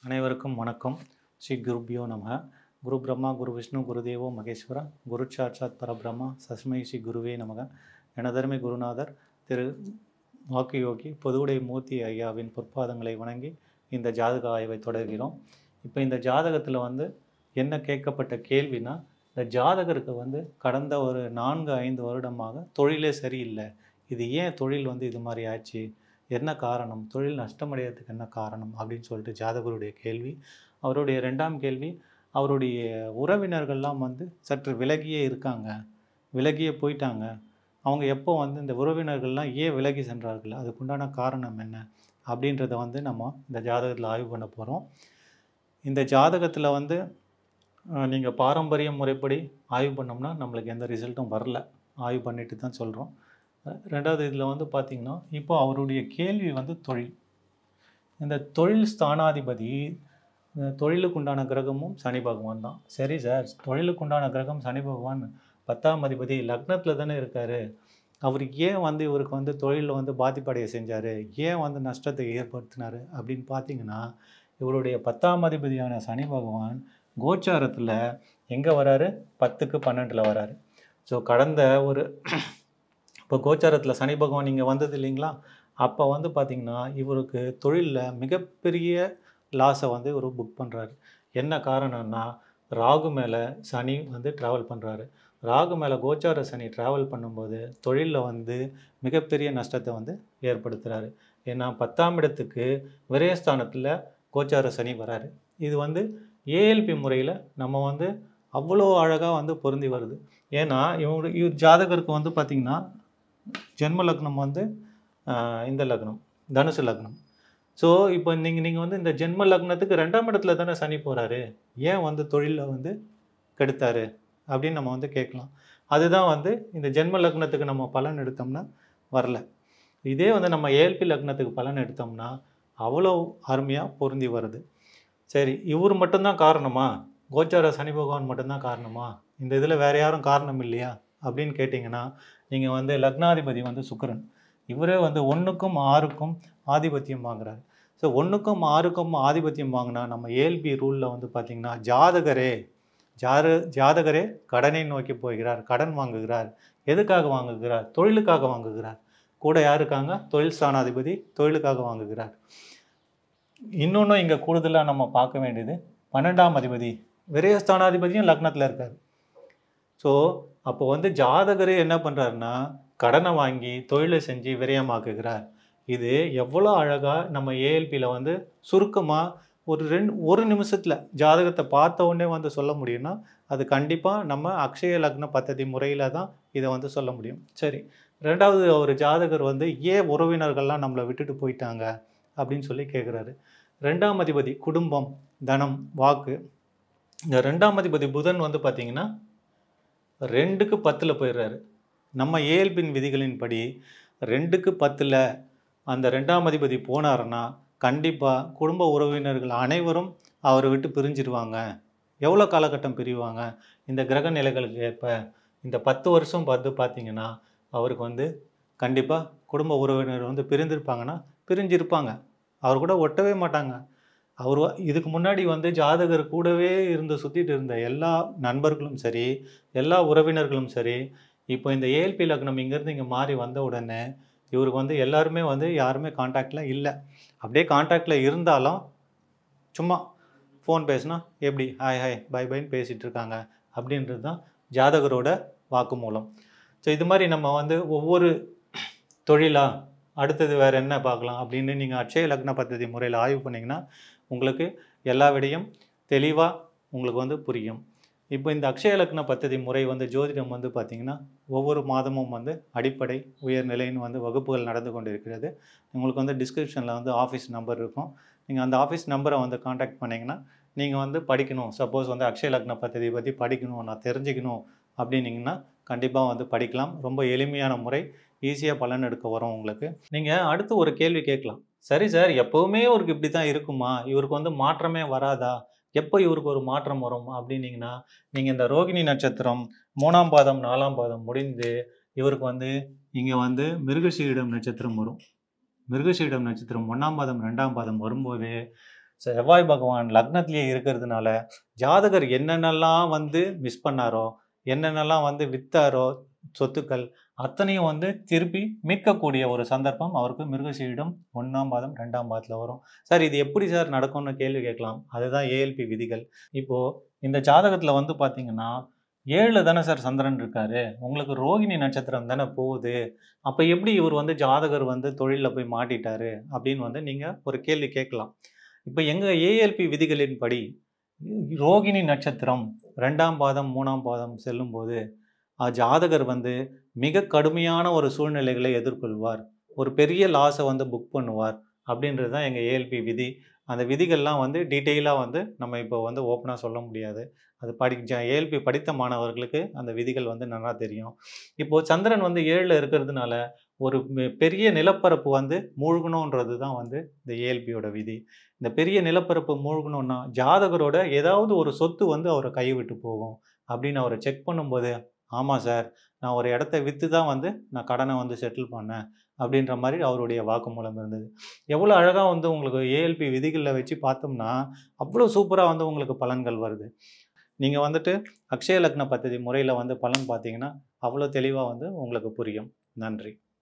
அனைவருக்கும் வணக்கம் ஸ்ரீ குருபியோ நம குரு பிரம்மா குரு விஷ்ணு குருதேவோ மகேஸ்வரா குரு சாட்சாத் பரபிரம்மா சஸ்மை ஸ்ரீ குருவே நமக எனதருமை குருநாதர் திரு வாக்கு யோகி பொதுவுடை மூர்த்தி ஐயாவின் பொற்பாதங்களை வணங்கி இந்த ஜாதக ஆய்வை தொடர்கிறோம் இப்போ இந்த ஜாதகத்தில் வந்து என்ன கேட்கப்பட்ட கேள்வினா இந்த ஜாதகருக்கு வந்து கடந்த ஒரு நான்கு ஐந்து வருடமாக தொழிலே சரியில்லை இது ஏன் தொழில் வந்து இது மாதிரி ஆச்சு என்ன காரணம் தொழில் நஷ்டமடைகிறதுக்கு என்ன காரணம் அப்படின்னு சொல்லிட்டு ஜாதகருடைய கேள்வி அவருடைய ரெண்டாம் கேள்வி அவருடைய உறவினர்கள்லாம் வந்து சற்று விலகியே இருக்காங்க விலகியே போயிட்டாங்க அவங்க எப்போ வந்து இந்த உறவினர்கள்லாம் ஏன் விலகி சென்றார்கள் அதுக்குண்டான காரணம் என்ன அப்படின்றத வந்து நம்ம இந்த ஜாதகத்தில் ஆய்வு பண்ண போகிறோம் இந்த ஜாதகத்தில் வந்து நீங்கள் பாரம்பரிய முறைப்படி ஆய்வு பண்ணோம்னா நம்மளுக்கு எந்த ரிசல்ட்டும் வரல ஆய்வு பண்ணிட்டு தான் சொல்கிறோம் ரெண்டாவது இதில் வந்து பார்த்திங்கன்னா இப்போ அவருடைய கேள்வி வந்து தொழில் இந்த தொழில் ஸ்தானாதிபதி இந்த தொழிலுக்கு உண்டான கிரகமும் சனி பகவான் தான் சரி சார் தொழிலுக்கு உண்டான கிரகம் சனி பகவான் பத்தாம் அதிபதி லக்னத்தில் தானே இருக்கார் அவருக்கு ஏன் வந்து இவருக்கு வந்து தொழிலில் வந்து பாதிப்படைய செஞ்சார் ஏன் வந்து நஷ்டத்தை ஏற்படுத்தினார் அப்படின்னு பார்த்தீங்கன்னா இவருடைய பத்தாம் அதிபதியான சனி பகவான் கோச்சாரத்தில் எங்கே வராரு பத்துக்கு பன்னெண்டில் வராரு ஸோ கடந்த ஒரு இப்போ கோச்சாரத்தில் சனி பகவான் இங்கே வந்தது இல்லைங்களா அப்போ வந்து பார்த்திங்கன்னா இவருக்கு தொழிலில் மிகப்பெரிய லாஸை வந்து இவர் புக் பண்ணுறாரு என்ன காரணம்னா ராகு மேலே சனி வந்து ட்ராவல் பண்ணுறாரு ராகு மேலே கோச்சார சனி ட்ராவல் பண்ணும்போது தொழிலில் வந்து மிகப்பெரிய நஷ்டத்தை வந்து ஏற்படுத்துகிறாரு ஏன்னா பத்தாம் இடத்துக்கு விரயஸ்தானத்தில் கோச்சார சனி வராரு இது வந்து ஏஎல்பி முறையில் நம்ம வந்து அவ்வளோ அழகாக வந்து பொருந்தி வருது ஏன்னா இவங்க இவர் ஜாதகருக்கு வந்து பார்த்திங்கன்னா ஜென்ம லக்னம் வந்து இந்த லக்னம் தனுசு லக்னம் ஸோ இப்போ நீங்கள் நீங்கள் வந்து இந்த ஜென்ம லக்னத்துக்கு ரெண்டாம் இடத்துல தானே சனி போகிறாரு ஏன் வந்து தொழிலில் வந்து கெடுத்தாரு அப்படின்னு நம்ம வந்து கேட்கலாம் அதுதான் வந்து இந்த ஜென்ம லக்னத்துக்கு நம்ம பலன் எடுத்தோம்னா வரல இதே வந்து நம்ம ஏல்பி லக்னத்துக்கு பலன் எடுத்தோம்னா அவ்வளோ அருமையாக பொருந்தி வருது சரி இவர் மட்டும்தான் காரணமா கோச்சார சனி பகவான் மட்டும்தான் காரணமா இந்த இதில் வேறு யாரும் காரணம் இல்லையா அப்படின்னு கேட்டிங்கன்னா நீங்கள் வந்து லக்னாதிபதி வந்து சுக்கரன் இவரே வந்து ஒன்றுக்கும் ஆறுக்கும் ஆதிபத்தியம் வாங்குறாரு ஸோ ஒன்றுக்கும் ஆறுக்கும் ஆதிபத்தியம் வாங்கினா நம்ம ஏல்பி ரூலில் வந்து பார்த்திங்கன்னா ஜாதகரே ஜாத ஜாதகரே கடனை நோக்கி போகிறார் கடன் வாங்குகிறார் எதுக்காக வாங்குகிறார் தொழிலுக்காக வாங்குகிறார் கூட யார் இருக்காங்க தொழில் ஸ்தானாதிபதி தொழிலுக்காக வாங்குகிறார் இன்னொன்று இங்கே கூடுதலாக நம்ம பார்க்க வேண்டியது பன்னெண்டாம் அதிபதி விரயஸ்தானாதிபதியும் லக்னத்தில் இருக்கார் ஸோ அப்போ வந்து ஜாதகரே என்ன பண்ணுறாருன்னா கடனை வாங்கி தொழிலை செஞ்சு விரயமாக்குகிறார் இது எவ்வளோ அழகாக நம்ம ஏஎல்பியில் வந்து சுருக்கமாக ஒரு ரெண்டு ஒரு நிமிஷத்தில் ஜாதகத்தை பார்த்த உடனே வந்து சொல்ல முடியும்னா அது கண்டிப்பாக நம்ம அக்ஷய லக்ன பദ്ധதி முறையில் தான் இதை வந்து சொல்ல முடியும் சரி ரெண்டாவது ஒரு ஜாதகர் வந்து ஏன் உறவினர்கள்லாம் நம்மளை விட்டுட்டு போயிட்டாங்க அப்படின்னு சொல்லி கேட்குறாரு ரெண்டாம் அதிபதி குடும்பம் தனம் வாக்கு இந்த ரெண்டாம் அதிபதி புதன் வந்து பார்த்திங்கன்னா ரெண்டுக்கு பத்தில் போயிடுறாரு நம்ம ஏஎல்பின் விதிகளின்படி ரெண்டுக்கு பத்தில் அந்த ரெண்டாம் அதிபதி போனாருன்னா கண்டிப்பாக குடும்ப உறவினர்கள் அனைவரும் அவரை விட்டு பிரிஞ்சிருவாங்க எவ்வளோ காலகட்டம் பிரிவாங்க இந்த கிரக நிலைகளுக்கு ஏற்ப இந்த பத்து வருஷம் பார்த்து பார்த்தீங்கன்னா அவருக்கு வந்து கண்டிப்பாக குடும்ப உறவினர் வந்து பிரிந்திருப்பாங்கன்னா பிரிஞ்சிருப்பாங்க அவர் கூட ஒட்டவே மாட்டாங்க அவர் இதுக்கு முன்னாடி வந்து ஜாதகர் கூடவே இருந்து சுற்றிட்டு இருந்த எல்லா நண்பர்களும் சரி எல்லா உறவினர்களும் சரி இப்போ இந்த ஏஎல்பி லக்னம் இங்கேருந்து இங்கே மாறி வந்த உடனே இவருக்கு வந்து எல்லாருமே வந்து யாருமே காண்டாக்டில் இல்லை அப்படியே காண்டாக்டில் இருந்தாலும் சும்மா ஃபோன் பேசினா எப்படி ஹாய் ஹாய் பை பைன்னு பேசிகிட்டு இருக்காங்க அப்படின்றது தான் ஜாதகரோட வாக்குமூலம் ஸோ இது மாதிரி நம்ம வந்து ஒவ்வொரு தொழிலா அடுத்தது வேறு என்ன பார்க்கலாம் அப்படின்னு நீங்கள் அட்சய லக்ன பദ്ധதி முறையில் ஆய்வு பண்ணிங்கன்னா உங்களுக்கு எல்லா விடையும் தெளிவாக உங்களுக்கு வந்து புரியும் இப்போ இந்த அக்ஷய லக்ன பദ്ധதி முறை வந்து ஜோதிடம் வந்து பார்த்திங்கன்னா ஒவ்வொரு மாதமும் வந்து அடிப்படை உயர்நிலைன்னு வந்து வகுப்புகள் நடந்து கொண்டு இருக்கிறது உங்களுக்கு வந்து டிஸ்கிரிப்ஷனில் வந்து ஆஃபீஸ் நம்பர் இருக்கும் நீங்கள் அந்த ஆஃபீஸ் நம்பரை வந்து காண்டாக்ட் பண்ணிங்கன்னா நீங்கள் வந்து படிக்கணும் சப்போஸ் வந்து அக்ஷய லக்ன பദ്ധதி பற்றி படிக்கணும் நான் தெரிஞ்சுக்கணும் அப்படின்னீங்கன்னா கண்டிப்பாக வந்து படிக்கலாம் ரொம்ப எளிமையான முறை ஈஸியாக பலன் எடுக்க வரும் உங்களுக்கு நீங்கள் அடுத்து ஒரு கேள்வி கேட்கலாம் சரி சார் எப்போவுமே இவருக்கு இப்படி தான் இருக்குமா இவருக்கு வந்து மாற்றமே வராதா எப்போ இவருக்கு ஒரு மாற்றம் வரும் அப்படின்னீங்கன்னா நீங்கள் இந்த ரோகிணி நட்சத்திரம் மூணாம் பாதம் நாலாம் பாதம் முடிந்து இவருக்கு வந்து இங்கே வந்து மிருகசீடம் நட்சத்திரம் வரும் மிருகசீடம் நட்சத்திரம் ஒன்றாம் பாதம் ரெண்டாம் பாதம் வரும்போது செவ்வாய் பகவான் லக்னத்திலேயே இருக்கிறதுனால ஜாதகர் என்னென்னலாம் வந்து மிஸ் பண்ணாரோ என்னென்னலாம் வந்து வித்தாரோ சொத்துக்கள் அத்தனையும் வந்து திருப்பி மீட்கக்கூடிய ஒரு சந்தர்ப்பம் அவருக்கு மிருகசீரிடம் ஒன்றாம் பாதம் ரெண்டாம் பாதத்தில் வரும் சார் இது எப்படி சார் நடக்கும்னு கேள்வி கேட்கலாம் அதுதான் ஏஎல்பி விதிகள் இப்போது இந்த ஜாதகத்தில் வந்து பார்த்தீங்கன்னா ஏழு தானே சார் சந்திரன் இருக்காரு உங்களுக்கு ரோகிணி நட்சத்திரம் தானே போகுது அப்போ எப்படி இவர் வந்து ஜாதகர் வந்து தொழிலில் போய் மாட்டிட்டாரு அப்படின்னு வந்து நீங்கள் ஒரு கேள்வி கேட்கலாம் இப்போ எங்கள் ஏஎல்பி விதிகளின்படி ரோகிணி நட்சத்திரம் ரெண்டாம் பாதம் மூணாம் பாதம் செல்லும்போது அஹ், ஜாதகர் வந்து மிக கடுமையான ஒரு சூழ்நிலைகளை எதிர்கொள்வார் ஒரு பெரிய லாஸை வந்து புக் பண்ணுவார் அப்படின்றது தான் எங்கள் ஏஎல்பி விதி அந்த விதிகள்லாம் வந்து டீட்டெயிலாக வந்து நம்ம இப்போ வந்து ஓப்பனாக சொல்ல முடியாது அது படி ஏஎல்பி படித்த மாணவர்களுக்கு அந்த விதிகள் வந்து நல்லா தெரியும் இப்போது சந்திரன் வந்து ஏழில் இருக்கிறதுனால ஒரு பெ- பெரிய நிலப்பரப்பு வந்து மூழ்கணுன்றது தான் வந்து இந்த ஏஎல்பியோட விதி இந்த பெரிய நிலப்பரப்பு மூழ்கணும்னா ஜாதகரோட ஏதாவது ஒரு சொத்து வந்து அவரை கைவிட்டு போகும் அப்படின்னு அவரை செக் பண்ணும்போது ஆமாம் சார் நான் ஒரு இடத்த விற்று தான் வந்து நான் கடனை வந்து செட்டில் பண்ணேன் அப்படின்ற மாதிரி அவருடைய வாக்குமூலம் இருந்தது எவ்வளோ அழகாக வந்து உங்களுக்கு ஏஎல்பி விதிகளில் வச்சு பார்த்தோம்னா அவ்வளோ சூப்பராக வந்து உங்களுக்கு பலன்கள் வருது நீங்கள் வந்துட்டு அக்ஷய லக்ன பദ്ധதி முறையில் வந்து பலன் பார்த்தீங்கன்னா அவ்வளோ தெளிவாக வந்து உங்களுக்கு புரியும் நன்றி